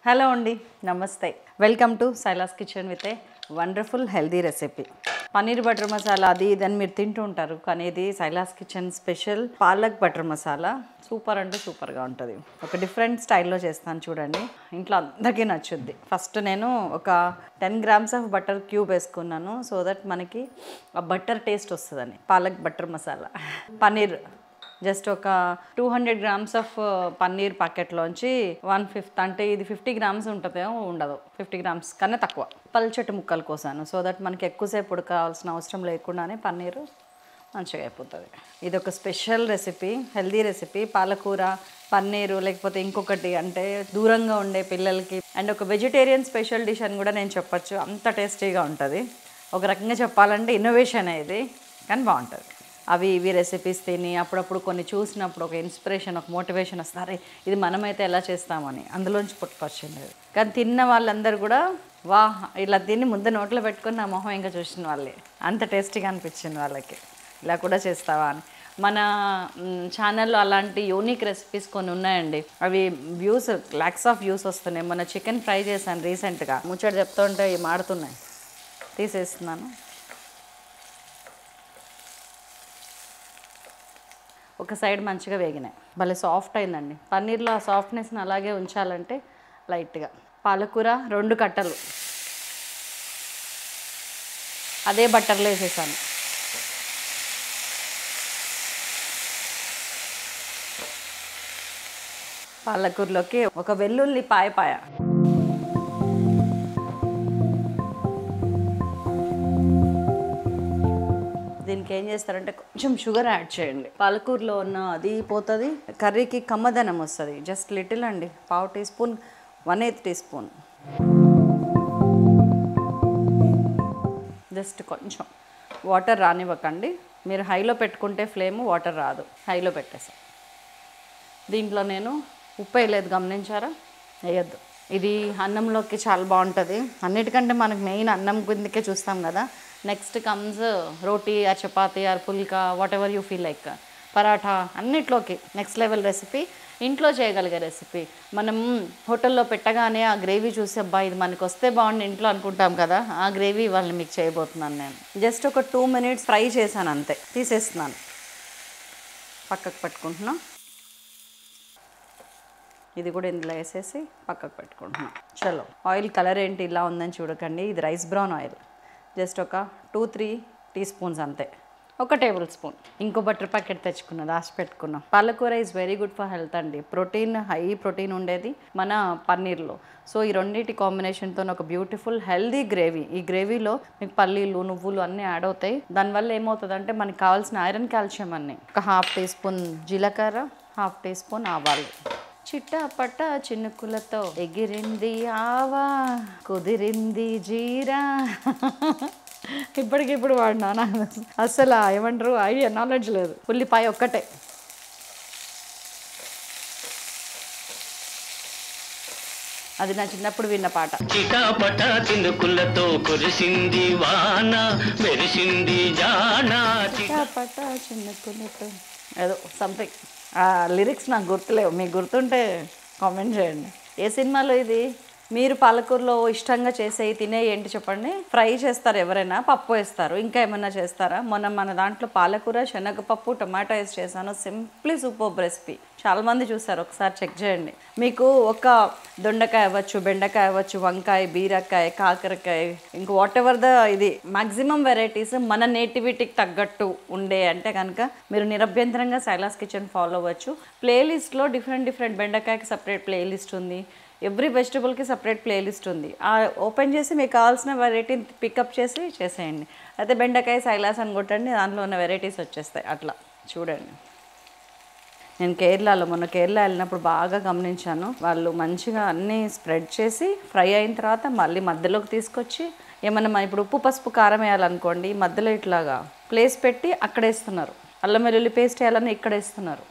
Hello అండి నమస్తే welcome to Sailas kitchen with a wonderful healthy recipe paneer butter masala అది ఇది అని మీరు తింటూ ఉంటారు కానీ ఇది Sailas kitchen special palak butter masala super అంటే సూపర్గా ఉంటుంది ఒక డిఫరెంట్ స్టైల్లో చేస్తాను చూడండి ఇంట్లో అందరికీ నచ్చుద్ది ఫస్ట్ నేను ఒక ten grams of butter cube వేసుకున్నాను సో దట్ మనకి ఆ బటర్ టేస్ట్ వస్తుందని పాలక్ బటర్ మసాలా పన్నీర్ జస్ట్ ఒక two hundred grams of paneer ప్యాకెట్లోంచి వన్ ఫిఫ్త్ అంటే ఇది ఫిఫ్టీ గ్రామ్స్ ఉంటుందేమో ఉండదు ఫిఫ్టీ గ్రామ్స్ కన్నా తక్కువ పల్చటి ముక్కలు కోసాను సో దట్ మనకి ఎక్కువసేపు ఉడకాల్సిన అవసరం లేకుండానే పన్నీరు మంచిగా అయిపోతుంది ఇది ఒక స్పెషల్ రెసిపీ హెల్దీ రెసిపీ పాలకూర పన్నీరు లేకపోతే ఇంకొకటి అంటే దూరంగా ఉండే పిల్లలకి అండ్ ఒక వెజిటేరియన్ స్పెషల్ డిష్ అని కూడా నేను చెప్పొచ్చు అంత టేస్టీగా ఉంటుంది ఒక రకంగా చెప్పాలంటే ఇన్నోవేషన్ ఇది కానీ బాగుంటుంది అవి ఇవి రెసిపీస్ తిని అప్పుడప్పుడు కొన్ని చూసినప్పుడు ఒక ఇన్స్పిరేషన్ ఒక మోటివేషన్ వస్తుంది అరే ఇది మనమైతే ఎలా చేస్తామని అందులోంచి పుట్టుకొచ్చింది అది. కానీ తిన్న వాళ్ళందరూ కూడా వా ఇలా తిని ముందు నోట్లో పెట్టుకొని నా మొహం ఇంకా చూసిన వాళ్ళే అంత టేస్టీగా అనిపించింది వాళ్ళకి ఇలా కూడా చేస్తావా అని మన మ్, ఛానల్లో అలాంటి యూనిక్ రెసిపీస్ కొన్ని ఉన్నాయండి అవి వ్యూస్ ల్యాక్స్ ఆఫ్ వ్యూస్ వస్తున్నాయి మన చికెన్ ఫ్రై చేశాను రీసెంట్గా ముచ్చట చెప్తుంటే ఇవి మాడుతున్నాయి తీసేస్తున్నాను ఒక సైడ్ మంచిగా వేగినాయి భలే సాఫ్ట్ అయిందండి పన్నీర్లో ఆ సాఫ్ట్నెస్ని అలాగే ఉంచాలంటే లైట్గా పాలకూర రెండు కట్టలు అదే బట్టర్లో వేసేసాను పాలకూరలోకి ఒక వెల్లుల్లి పాయ పాయ దీనికి ఏం చేస్తారంటే కొంచెం షుగర్ యాడ్ చేయండి పాలకూరలో ఉన్న అది పోతుంది కర్రీకి కమ్మదనం వస్తుంది జస్ట్ లిటిల్ అండి పావు teaspoon one eighth teaspoon just కొంచెం వాటర్ రానివ్వకండి మీరు హైలో పెట్టుకుంటే ఫ్లేమ్ వాటర్ రాదు హైలో పెట్టేసాం దీంట్లో నేను ఉప్పు వేయలేదు గమనించారా వేయద్దు ఇది అన్నంలోకి చాలా బాగుంటుంది అన్నిటికంటే మనకు మెయిన్ అన్నం కిందకే చూస్తాం కదా next comes roti or chapati or pulka whatever you feel like paratha అన్నిట్లోకి నెక్స్ట్ లెవెల్ రెసిపీ ఇంట్లో చేయగలిగే రెసిపీ మనం హోటల్లో పెట్టగానే ఆ గ్రేవీ చూసి అబ్బా ఇది మనకు వస్తే బాగుండి ఇంట్లో అనుకుంటాం కదా ఆ గ్రేవీ వాళ్ళని మీకు చేయబోతున్నాను నేను జస్ట్ ఒక టూ మినిట్స్ ఫ్రై చేశాను అంతే తీసేస్తున్నాను పక్కకు పెట్టుకుంటున్నాం ఇది కూడా ఇందులో వేసేసి పక్కకు పెట్టుకుంటున్నాం చలో ఆయిల్ కలర్ ఏంటి ఇలా ఉందని చూడకండి ఇది రైస్ బ్రౌన్ ఆయిల్ జస్ట్ ఒక టూ త్రీ టీ స్పూన్స్ అంతే ఒక టేబుల్ స్పూన్ ఇంకో బటర్ ప్యాకెట్ తెచ్చుకున్నా దాచి పెట్టుకున్నాం palakura is very good for health అండి ప్రోటీన్ హై ప్రోటీన్ ఉండేది మన పన్నీర్లో సో ఈ రెండింటి కాంబినేషన్తో ఒక బ్యూటిఫుల్ హెల్దీ గ్రేవీ ఈ గ్రేవీలో మీకు పల్లీలు నువ్వులు అన్నీ యాడ్ అవుతాయి దానివల్ల ఏమవుతుందంటే మనకి కావాల్సిన ఐరన్ కాల్షియం అన్నీ ఒక హాఫ్ టీ స్పూన్ జీలకర్ర హాఫ్ టీ స్పూన్ ఆవాలు చిట్టపట చినుకులతో ఎగిరింది ఆవా కుదిరింది జీరా ఇప్పటికిప్పుడు వాడినా నాకు అసలు ఏమంటారు ఐడియా నాలెడ్జ్ లేదు ఉల్లిపాయ ఒక్కటే అది నా చిన్నప్పుడు విన్న పాట చిటాపట చినుకులతో కురిసింది వాన మెరిసింది జానా చి- చిట్టపట చినుకులతో ఏదో సంథింగ్ ఆ లిరిక్స్ నాకు గుర్తులేవు మీకు గుర్తుంటే కామెంట్ చేయండి ఏ సినిమాలో ఇది మీరు పాలకూరలో ఇష్టంగా చేసే తినే ఏంటి చెప్పండి ఫ్రై చేస్తారు ఎవరైనా పప్పు వేస్తారు ఇంకా ఏమైనా చేస్తారా మొన్న మన దాంట్లో పాలకూర శనగపప్పు టొమాటో వేసి చేశాను సింప్లీ సూపర్ రెసిపీ చాలా మంది చూస్తారు ఒకసారి చెక్ చేయండి మీకు ఒక దొండకాయ అవ్వచ్చు బెండకాయ అవ్వచ్చు వంకాయ బీరకాయ కాకరకాయ ఇంక వాట్ ఎవర్ ద ఇది మాక్సిమం వెరైటీస్ మన నేటివిటీకి తగ్గట్టు ఉండే అంటే కనుక మీరు నిరభ్యంతరంగా సైలాస్ కిచెన్ ఫాలో అవ్వచ్చు ప్లేలిస్ట్లో డిఫరెంట్ డిఫరెంట్ బెండకాయకి సపరేట్ ప్లేలిస్ట్ ఉంది ఎవ్రీ వెజిటబుల్కి సపరేట్ ప్లేలిస్ట్ ఉంది ఆ ఓపెన్ చేసి మీకు కావాల్సిన వెరైటీని పికప్ చేసి చేసేయండి అయితే బెండకాయ సైలాస్ అని కొట్టండి దాంట్లో ఉన్న వెరైటీస్ వచ్చేస్తాయి అట్లా చూడండి నేను కేరళలో మొన్న కేరళ వెళ్ళినప్పుడు బాగా గమనించాను వాళ్ళు మంచిగా అన్నీ స్ప్రెడ్ చేసి ఫ్రై అయిన తర్వాత మళ్ళీ మధ్యలోకి తీసుకొచ్చి ఏమన్నా మన ఇప్పుడు ఉప్పు పసుపు కారం వేయాలనుకోండి మధ్యలో ఇట్లాగా ప్లేస్ పెట్టి అక్కడ వేస్తున్నారు అల్లం వెల్లుల్లి పేస్ట్ వేయాలని ఇక్కడ వేస్తున్నారు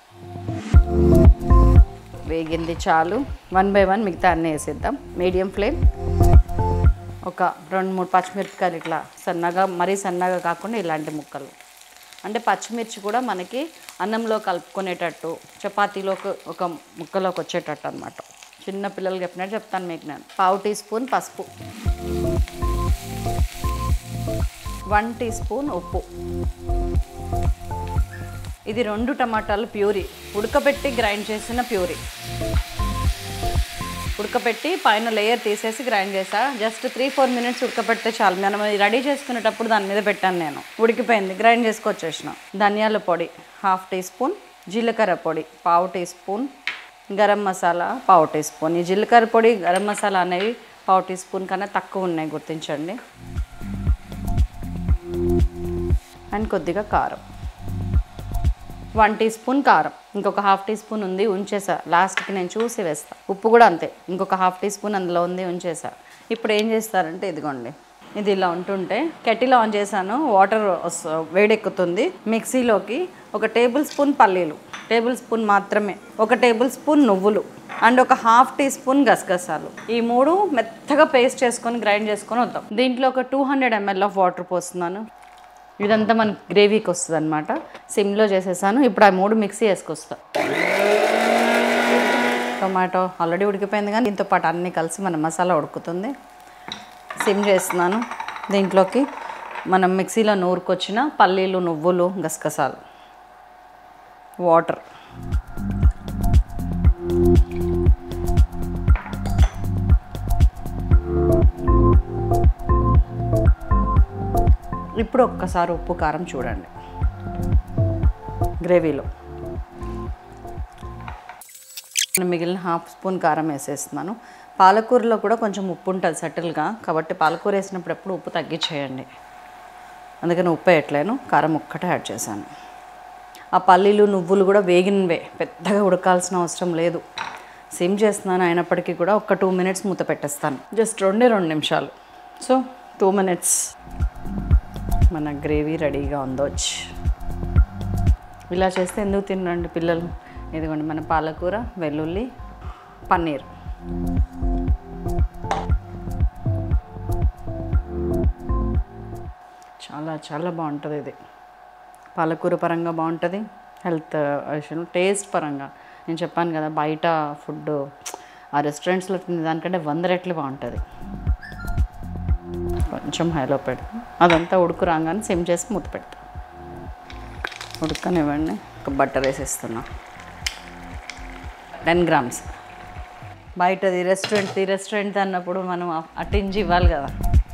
వేగింది చాలు వన్ బై వన్ మిగతా అన్నీ వేసేద్దాం మీడియం ఫ్లేమ్ ఒక రెండు మూడు పచ్చిమిరపకాయలు ఇట్లా సన్నగా మరీ సన్నగా కాకుండా ఇలాంటి ముక్కలు అంటే పచ్చిమిర్చి కూడా మనకి అన్నంలో కలుపుకునేటట్టు చపాతీలోకి ఒక ముక్కలోకి వచ్చేటట్టు అనమాట చిన్న పిల్లలు చెప్పినట్టు చెప్తాను మీకు నేను పావు టీ స్పూన్ పసుపు వన్ టీ స్పూన్ ఉప్పు ఇది రెండు టమాటాలు ప్యూరీ ఉడకబెట్టి గ్రైండ్ చేసిన ప్యూరీ ఉడకబెట్టి పైన లేయర్ తీసేసి గ్రైండ్ చేసా జస్ట్ త్రీ ఫోర్ మినిట్స్ ఉడకబెడితే చాలు మనం రెడీ చేసుకునేటప్పుడు దాని మీద పెట్టాను నేను ఉడికిపోయింది గ్రైండ్ చేసుకొచ్చేసిన ధనియాల పొడి హాఫ్ టీ స్పూన్ జీలకర్ర పొడి పావు టీ స్పూన్ గరం మసాలా పావు టీ స్పూన్ ఈ జీలకర్ర పొడి గరం మసాలా అనేవి పావు టీ స్పూన్ కన్నా తక్కువ ఉన్నాయి గుర్తించండి అండ్ కొద్దిగా కారం వన్ టీ స్పూన్ కారం ఇంకొక హాఫ్ టీ స్పూన్ ఉంది ఉంచేసా లాస్ట్కి నేను చూసి వేస్తా ఉప్పు కూడా అంతే ఇంకొక హాఫ్ టీ స్పూన్ అందులో ఉంది ఉంచేసా ఇప్పుడు ఏం చేస్తారంటే ఇదిగోండి ఇది ఇలా ఉంటుంటే కెటిల్ ఆన్ చేశాను వాటర్ వస్త- వేడెక్కుతుంది మిక్సీలోకి ఒక టేబుల్ స్పూన్ పల్లీలు టేబుల్ స్పూన్ మాత్రమే ఒక టేబుల్ స్పూన్ నువ్వులు అండ్ ఒక హాఫ్ టీ స్పూన్ గసగసాలు ఈ మూడు మెత్తగా పేస్ట్ చేసుకొని గ్రైండ్ చేసుకొని వద్దాం దీంట్లో ఒక two hundred ML of water పోస్తున్నాను ఇదంతా మన గ్రేవీకి వస్తుంది అనమాట సిమ్లో చేసేసాను ఇప్పుడు ఆ మూడు మిక్సీ వేసుకొస్తా టొమాటో ఆల్రెడీ ఉడికిపోయింది కానీ దీంతో పాటు అన్నీ కలిసి మన మసాలా ఉడుకుతుంది సిమ్ చేస్తున్నాను దీంట్లోకి మనం మిక్సీలో నూరుకొచ్చిన పల్లీలు నువ్వులు గసగసాలు వాటర్ ఇప్పుడు ఒక్కసారి ఉప్పు కారం చూడండి గ్రేవీలో నేను మిగిలిన హాఫ్ స్పూన్ కారం వేసేస్తున్నాను పాలకూరలో కూడా కొంచెం ఉప్పు ఉంటుంది సటిల్గా కాబట్టి పాలకూర వేసినప్పుడు ఎప్పుడు ఉప్పు తగ్గించేయండి అందుకని ఉప్పు వేయట్లేను కారం ఒక్కటే యాడ్ చేశాను ఆ పల్లీలు నువ్వులు కూడా వేగినవే పెద్దగా ఉడకాల్సిన అవసరం లేదు సిమ్ చేస్తున్నాను అయినప్పటికీ కూడా ఒక టూ మినిట్స్ మూత పెట్టేస్తాను జస్ట్ రెండే రెండు నిమిషాలు సో టూ మినిట్స్ మన గ్రేవీ రెడీగా ఉందోచ్చు ఇలా చేస్తే ఎందుకు తినండి పిల్లలు ఇదిగోండి మన పాలకూర వెల్లుల్లి పన్నీర్ చాలా చాలా బాగుంటుంది ఇది పాలకూర పరంగా బాగుంటుంది హెల్త్ విషయం టేస్ట్ పరంగా నేను చెప్పాను కదా బయట ఫుడ్ ఆ రెస్టారెంట్స్లో తినే దానికంటే వంద రెట్లు బాగుంటుంది కొంచెం హైలో పెడతాం అదంతా ఉడుకు రాగానే సిమ్ చేసి మూత పెడతాం ఉడకనివ్వండి ఒక బట్టర్ వేసేస్తున్నా టెన్ గ్రామ్స్ బయటది రెస్టారెంట్ రెస్టారెంట్ అన్నప్పుడు మనం ఆ- అటించి ఇవ్వాలి కదా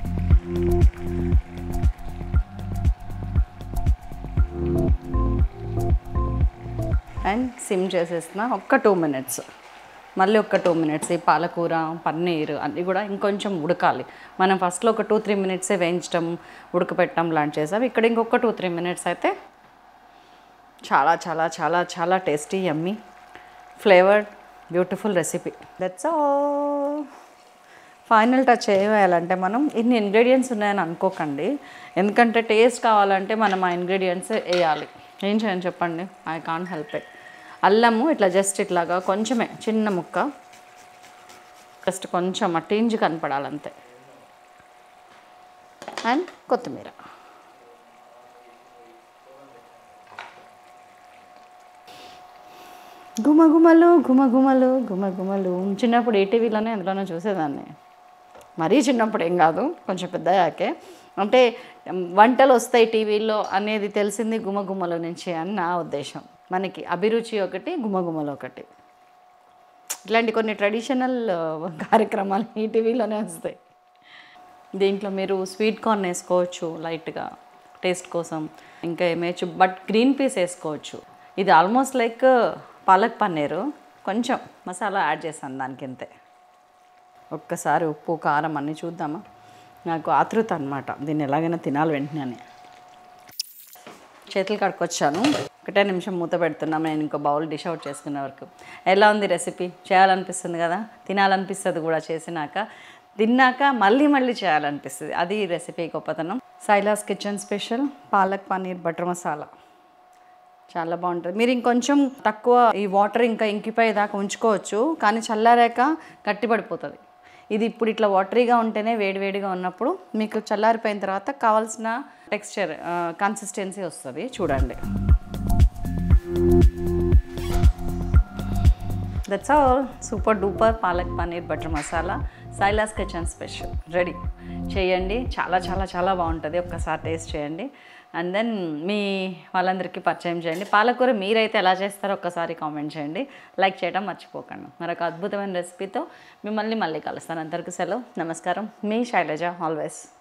అండ్ సిమ్ చేసేస్తున్నా ఒక్క టూ మినిట్స్ మళ్ళీ ఒక టూ మినిట్స్ ఈ పాలకూర పన్నీర్ అన్నీ కూడా ఇంకొంచెం ఉడకాలి మనం ఫస్ట్లో ఒక టూ త్రీ మినిట్సే వేయించడం ఉడకపెట్టడం లాంటి చేసాం ఇక్కడ ఇంకొక టూ త్రీ మినిట్స్ అయితే చాలా చాలా చాలా చాలా tasty yummy flavoured beautiful recipe that's all final touch ఏం వేయాలంటే మనం ఇన్ని ఇంగ్రీడియంట్స్ ఉన్నాయని అనుకోకండి ఎందుకంటే టేస్ట్ కావాలంటే మనం ఆ ఇంగ్రీడియంట్స్ వేయాలి ఏం చేయని చెప్పండి ఐ కాంట్ హెల్ప్ ఇట్ అల్లము ఇట్లా జస్ట్ ఇట్లాగా కొంచెమే చిన్న ముక్క జస్ట్ కొంచెం ఆ టింజ్ కనపడాలంతే అండ్ కొత్తిమీర గుమగుమలు గుమగుమలు గుమగుమలు చిన్నప్పుడు ఈటీవీలోనే ఎందులోనో చూసేదాన్ని మరీ చిన్నప్పుడు ఏం కాదు కొంచెం పెద్దయాకే అంటే ఉమ్, వంటలు వస్తాయి టీవీలో అనేది తెలిసింది గుమగుమల నుంచి అని నా ఉద్దేశం మనకి అభిరుచి ఒకటి గుమగుమలు ఒకటి ఇట్లాంటి కొన్ని ట్రెడిషనల్ కార్యక్రమాలు ఈ టీవీలోనే వస్తాయి దీంట్లో మీరు స్వీట్ కార్న్ వేసుకోవచ్చు లైట్గా టేస్ట్ కోసం ఇంకా ఏమేయచ్చు బట్ గ్రీన్ పీస్ వేసుకోవచ్చు ఇది ఆల్మోస్ట్ లైక్ పాలక్ పన్నీరు కొంచెం మసాలా యాడ్ చేస్తాను దానికి అంతే ఒక్కసారి ఉప్పు కారం అన్నీ చూద్దామా నాకు ఆతృత అనమాట దీన్ని ఎలాగైనా తినాలి వెంటనే చేతులు కడుక్కొచ్చాను ఒకటే నిమిషం మూత పెడుతున్నాం నేను ఇంకో బౌల్ డిష్ అవుట్ చేసుకునే వరకు ఎలా ఉంది రెసిపీ చేయాలనిపిస్తుంది కదా తినాలనిపిస్తుంది కూడా చేసినాక తిన్నాక మళ్ళీ మళ్ళీ చేయాలనిపిస్తుంది అది ఈ రెసిపీ గొప్పతనం సైలాస్ kitchen special palak paneer butter masala చాలా బాగుంటుంది మీరు ఇంకొంచెం తక్కువ ఈ వాటర్ ఇంకా ఇంకిపోయేదాకా ఉంచుకోవచ్చు కానీ చల్లారాక గట్టిపడిపోతుంది ఇది ఇప్పుడు ఇట్లా వాటరీగా ఉంటేనే వేడివేడిగా ఉన్నప్పుడు మీకు చల్లారిపోయిన తర్వాత కావాల్సిన టెక్స్చర్ కన్సిస్టెన్సీ వస్తుంది చూడండి that's all super duper palak paneer butter masala సైలాస్ కిచెన్ స్పెషల్ రెడీ చేయండి చాలా చాలా చాలా బాగుంటుంది ఒక్కసారి టేస్ట్ చేయండి అండ్ దెన్ మీ వాళ్ళందరికీ పరిచయం చేయండి పాలకూర మీరైతే ఎలా చేస్తారో ఒక్కసారి కామెంట్ చేయండి లైక్ చేయడం మర్చిపోకండి మరొక అద్భుతమైన రెసిపీతో మిమ్మల్ని మళ్ళీ కలుస్తాను అందరికీ సెలవు నమస్కారం మీ శైలజ ఆల్వేస్